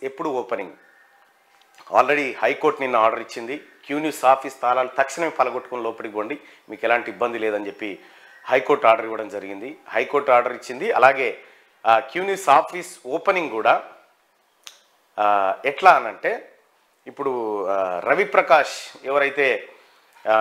ఎప్పుడు opening already high court నిన్న order ఇచ్చింది క్యూ న్యూస్ ఆఫీస్ తాళాలు తక్షణమే పలగొట్టుకుని లోపలికి పోండి మీకు ఎలాంటి ఇబ్బంది లేదని చెప్పి హైకోర్టు ఆర్డర్ ఇవ్వడం జరిగింది హైకోర్టు ఆర్డర్ ఇచ్చింది అలాగే ఆ, క్యూ న్యూస్ ఆఫీస్ ఓపెనింగ్ కూడా ఆ, ఎట్లా అనంటే ఇప్పుడు ఆ, రవిప్రకాష్ ఎవరైతే ఆ,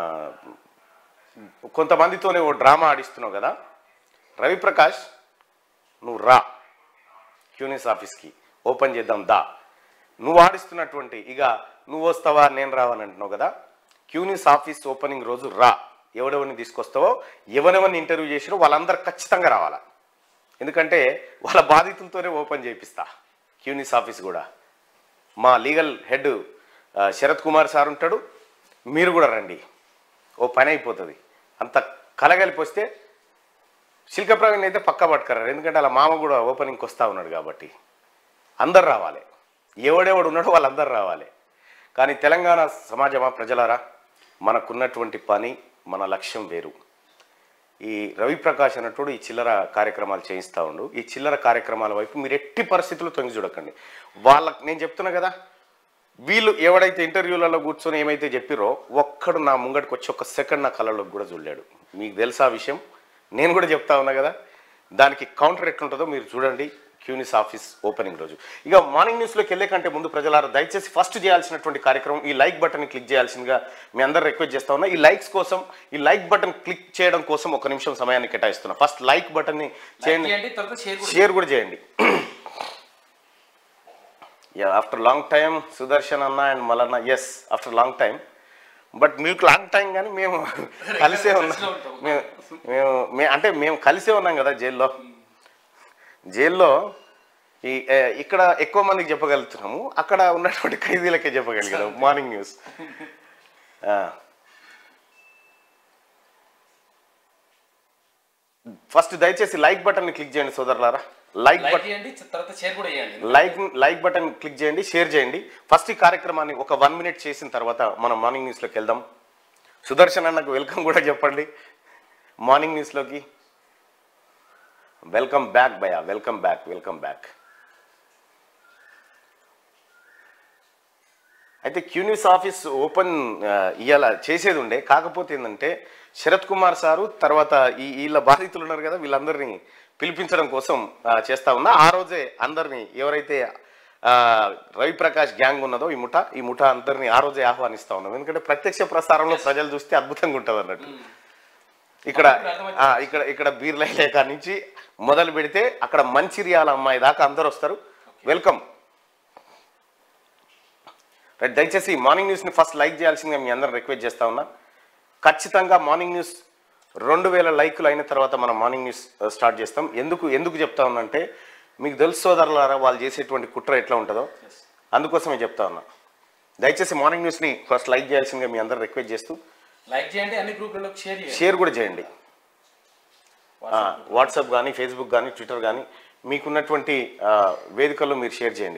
కొంతమందితోనే ఓ డ్రామా ఆడిస్తున్నావు కదా రవిప్రకాష్ నువ్వు రా క్యూనిస్ ఆఫీస్కి ఓపెన్ చేద్దాం దా నువ్వు ఆడిస్తున్నటువంటి ఇక నువ్వు వస్తావా నేను రావని అంటున్నావు కదా క్యూనిస్ ఆఫీస్ ఓపెనింగ్ రోజు రా ఎవడెవరిని తీసుకొస్తావో ఎవరెవరిని ఇంటర్వ్యూ చేసిరో వాళ్ళందరూ ఖచ్చితంగా రావాలా ఎందుకంటే వాళ్ళ బాధితులతోనే ఓపెన్ చేయిస్తా క్యూనిస్ ఆఫీస్ కూడా మా లీగల్ హెడ్ ఆ, శరత్ కుమార్ సార్ ఉంటాడు మీరు కూడా రండి ఓ పని అయిపోతుంది అంత కలగలిపి వస్తే శిల్క ప్రవీణ్ అయితే పక్క పట్టుకరారు ఎందుకంటే వాళ్ళ మామ కూడా ఓపెనింగ్కి వస్తూ ఉన్నాడు కాబట్టి అందరు రావాలి ఎవడెవడు ఉన్నాడో వాళ్ళందరూ రావాలి కానీ తెలంగాణ సమాజమా ప్రజలారా మనకున్నటువంటి పని మన లక్ష్యం వేరు ఈ రవిప్రకాష్ అన్నట్టు ఈ చిల్లర కార్యక్రమాలు చేయిస్తూ ఉండు ఈ చిల్లర కార్యక్రమాల వైపు మీరు ఎట్టి పరిస్థితుల్లో తొంగి చూడకండి వాళ్ళకి నేను చెప్తున్నా కదా వీళ్ళు ఎవడైతే ఇంటర్వ్యూలలో కూర్చొని ఏమైతే చెప్పిరో ఒక్కడు నా ముంగడికి వచ్చి ఒక సెకండ్ నా కళ్ళలోకి కూడా చూడలేడు మీకు తెలుసా ఆ విషయం నేను కూడా చెప్తా ఉన్నా కదా దానికి కౌంటర్ ఎట్లుంటుందో మీరు చూడండి క్యూనిస్ ఆఫీస్ ఓపెనింగ్ రోజు ఇక మార్నింగ్ న్యూస్లోకి వెళ్ళే కంటే ముందు ప్రజలారా దయచేసి ఫస్ట్ చేయాల్సినటువంటి కార్యక్రమం ఈ లైక్ బటన్ క్లిక్ చేయాల్సిందిగా మీ అందరు రిక్వెస్ట్ చేస్తా ఉన్నా ఈ లైక్స్ కోసం ఈ లైక్ బటన్ క్లిక్ చేయడం కోసం ఒక నిమిషం సమయాన్ని కేటాయిస్తున్నా ఫస్ట్ లైక్ బటన్ని చేయండి చేయండి తర్వాత షేర్ కూడా షేర్ కూడా చేయండి yeah after long time Sudarshan అన్న and Malanna yes after long time but మీకు లాంగ్ టైం కానీ మేము కలిసే ఉన్నాం కలిసే ఉంటాం. మేము మేము మే- అంటే మేము కలిసే ఉన్నాం కదా జైల్లో జైల్లో ఈ ఏ, ఇక్కడ ఎక్కువ మందికి చెప్పగలుగుతున్నాము అక్కడ ఉన్నటువంటి ఖైదీలకే చెప్పగలిగాము మార్నింగ్ న్యూస్ ఫస్ట్ దయచేసి లైక్ బటన్ క్లిక్ చేయండి సోదరులారా లైక్ లైక్ బటన్ చేయండి తర్వాత షేర్ కూడా చేయండి లైక్ లైక్ బటన్ క్లిక్ చేయండి షేర్ చేయండి ఫస్ట్ ఈ కార్యక్రమాన్ని ఒక వన్ మినిట్ చేసిన తర్వాత మనం మార్నింగ్ న్యూస్లోకి వెళ్దాం సుదర్శన్ అన్నకు వెల్కమ్ కూడా చెప్పండి మార్నింగ్ న్యూస్లోకి వెల్కమ్ బ్యాక్ భయ వెల్కమ్ బ్యాక్ వెల్కమ్ బ్యాక్ అయితే క్యూన్యూస్ ఆఫీస్ ఓపెన్ ఇవాళ చేసేది ఉండే కాకపోతే ఏంటంటే శరత్ కుమార్ సారు తర్వాత ఈ వీళ్ళ బాధితులు ఉన్నారు కదా వీళ్ళందరినీ పిలిపించడం కోసం ఆ, చేస్తా ఉన్నా ఆ రోజే అందరినీ ఎవరైతే ఆ, రవిప్రకాష్ గ్యాంగ్ ఉన్నదో ఈ ముఠా ఈ ముఠా అందరినీ ఆ రోజే ఆహ్వానిస్తా ఉన్నాం ఎందుకంటే ప్రత్యక్ష ప్రసారంలో ప్రజలు చూస్తే అద్భుతంగా ఉంటుంది అన్నట్టు ఇక్కడ ఆ, ఇక్కడ ఇక్కడ బీర్లైలే కాడి నుంచి మొదలు పెడితే అక్కడ మంచిర్యాల అమ్మాయి దాకా అందరు వస్తారు వెల్కమ్ రైట్ దయచేసి మార్నింగ్ న్యూస్ని ఫస్ట్ లైక్ చేయాల్సిందిగా మీ అందరం రిక్వెస్ట్ చేస్తా ఉన్నా ఖచ్చితంగా మార్నింగ్ న్యూస్ రెండు వేల లైకులు అయిన తర్వాత మనం మార్నింగ్ న్యూస్ ఆ, స్టార్ట్ చేస్తాం ఎందుకు ఎందుకు చెప్తా ఉన్నానంటే మీకు తెలుసు సోదరులారా వాళ్ళు చేసేటువంటి కుట్ర ఎట్లా ఉంటుందో అందుకోసమే చెప్తా ఉన్నా దయచేసి మార్నింగ్ న్యూస్ని ఫస్ట్ లైక్ చేయాల్సిందిగా మీ అందరం రిక్వెస్ట్ చేస్తూ లైక్ చేయండి అన్ని గ్రూపులకు షేర్ చేయండి షేర్ కూడా చేయండి ఆ, వాట్సాప్ కానీ ఫేస్బుక్ కానీ ట్విట్టర్ కానీ మీకున్నటువంటి ఆ, వేదికల్లో మీరు షేర్ చేయండి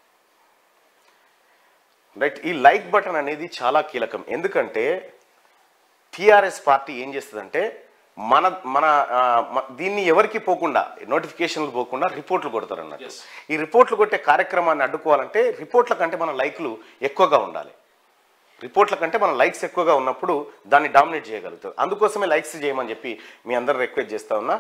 రైట్ ఈ లైక్ బటన్ అనేది చాలా కీలకం ఎందుకంటే టిఆర్ఎస్ పార్టీ ఏం చేస్తుందంటే మన మన ఆ, మ- దీన్ని ఎవరికి పోకుండా నోటిఫికేషన్లు పోకుండా రిపోర్ట్లు కొడతారు అన్నట్టు Yes. ఈ రిపోర్ట్లు కొట్టే కార్యక్రమాన్ని అడ్డుకోవాలంటే రిపోర్ట్ల కంటే మన లైక్లు ఎక్కువగా ఉండాలి రిపోర్ట్ల కంటే మన లైక్స్ ఎక్కువగా ఉన్నప్పుడు దాన్ని డామినేట్ చేయగలుగుతారు అందుకోసమే లైక్స్ చేయమని చెప్పి మీ అందరు రిక్వెస్ట్ చేస్తా ఉన్నా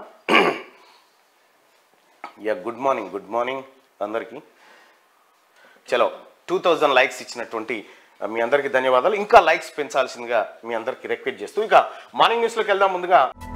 yeah good morning good morning అందరికీ చలో టూ థౌజండ్ లైక్స్ ఇచ్చినటువంటి ఆ, మీ అందరికీ ధన్యవాదాలు ఇంకా లైక్స్ పెంచాల్సిందిగా మీ అందరికీ రిక్వెస్ట్ చేస్తూ ఇక మార్నింగ్ న్యూస్లోకి వెళ్దాం ముందుగా